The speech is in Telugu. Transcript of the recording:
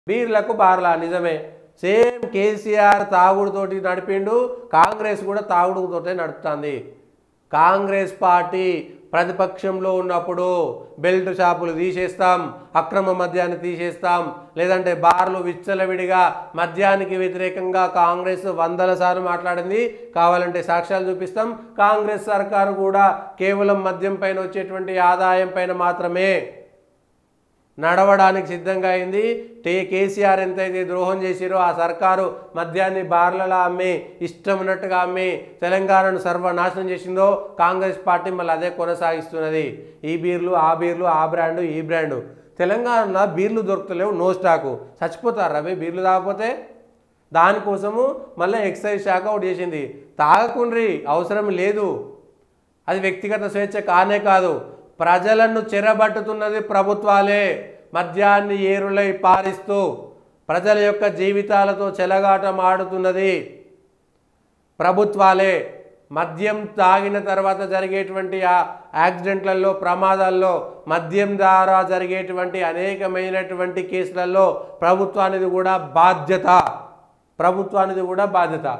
బీర్లకు బార్లా నిజమే సేమ్ కేసీఆర్ తాగుడుతోటి నడిపిండు కాంగ్రెస్ కూడా తాగుడుతోటే నడుపుతుంది కాంగ్రెస్ పార్టీ ప్రతిపక్షంలో ఉన్నప్పుడు బెల్ట్ షాపులు తీసేస్తాం అక్రమ మద్యాన్ని తీసేస్తాం లేదంటే బార్లు విచ్చలవిడిగా మద్యానికి వ్యతిరేకంగా కాంగ్రెస్ వందల సార్లు మాట్లాడింది కావాలంటే సాక్ష్యాలు చూపిస్తాం కాంగ్రెస్ సర్కారు కూడా కేవలం మద్యం పైన వచ్చేటువంటి ఆదాయం పైన మాత్రమే నడవడానికి సిద్ధంగా అయింది టే కేసీఆర్ ఎంతైతే ద్రోహం చేసిరో ఆ సర్కారు మద్యాన్ని బార్లలో అమ్మి ఇష్టం ఉన్నట్టుగా అమ్మి తెలంగాణను సర్వనాశనం చేసిందో కాంగ్రెస్ పార్టీ మళ్ళీ అదే కొనసాగిస్తున్నది ఈ బీర్లు ఆ బీర్లు ఆ బ్రాండు ఈ బ్రాండు తెలంగాణలో బీర్లు దొరుకుతలేవు నో స్టాకు చచ్చిపోతారు రవి బీర్లు తాగకపోతే దానికోసము మళ్ళీ ఎక్సైజ్ శాఖ ఒకటి చేసింది తాగకుండ్రి అవసరం లేదు అది వ్యక్తిగత స్వేచ్ఛ కానే కాదు ప్రజలను చెరబట్టుతున్నది ప్రభుత్వాలే మద్యాన్ని ఏరులై పారిస్తూ ప్రజల యొక్క జీవితాలతో చెలగాటం ఆడుతున్నది ప్రభుత్వాలే మద్యం తాగిన తర్వాత జరిగేటువంటి ఆ యాక్సిడెంట్లలో ప్రమాదాల్లో మద్యం ద్వారా జరిగేటువంటి అనేకమైనటువంటి కేసులలో ప్రభుత్వానికి కూడా బాధ్యత ప్రభుత్వానికి కూడా బాధ్యత